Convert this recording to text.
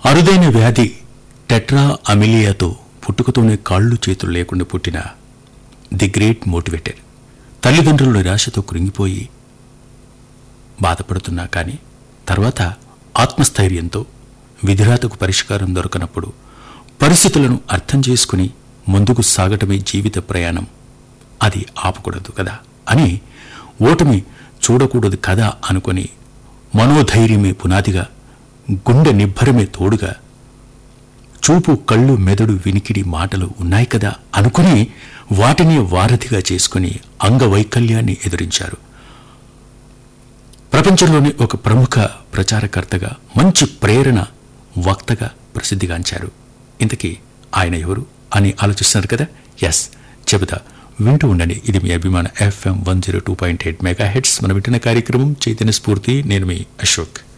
అరుదైన వ్యాధి టెట్రా అమిలియాతో పుట్టుకతోనే కాళ్ళు చేతులు లేకుండా పుట్టిన ది గ్రేట్ మోటివేటర్ తల్లిదండ్రుల నిరాశతో కృంగిపోయి బాధపడుతున్నా కానీ తర్వాత ఆత్మస్థైర్యంతో విధిరాతకు పరిష్కారం దొరకనప్పుడు పరిస్థితులను అర్థం చేసుకుని ముందుకు సాగటమే జీవిత ప్రయాణం అది ఆపకూడదు కదా అని ఓటమి చూడకూడదు కదా అనుకొని మనోధైర్యమే పునాదిగా గుండె నిబ్బరమే తోడుగా చూపు కళ్ళు మెదడు వినికిడి మాటలు ఉన్నాయి కదా అనుకుని వాటిని వారధిగా చేసుకుని అంగవైకల్యాన్ని ఎదురించారు ప్రపంచంలోని ఒక ప్రముఖ ప్రచారకర్తగా మంచి ప్రేరణ వక్తగా ప్రసిద్ధిగాంచారు ఇంతకీ ఆయన ఎవరు అని ఆలోచిస్తున్నారు కదా ఎస్ చెబుతా వింటూ ఉండండి ఇది మీ అభిమాన FM one zero two point eight megahertz మనం వింటున్న కార్యక్రమం చైతన్య స్ఫూర్తి నేను మీ అశోక్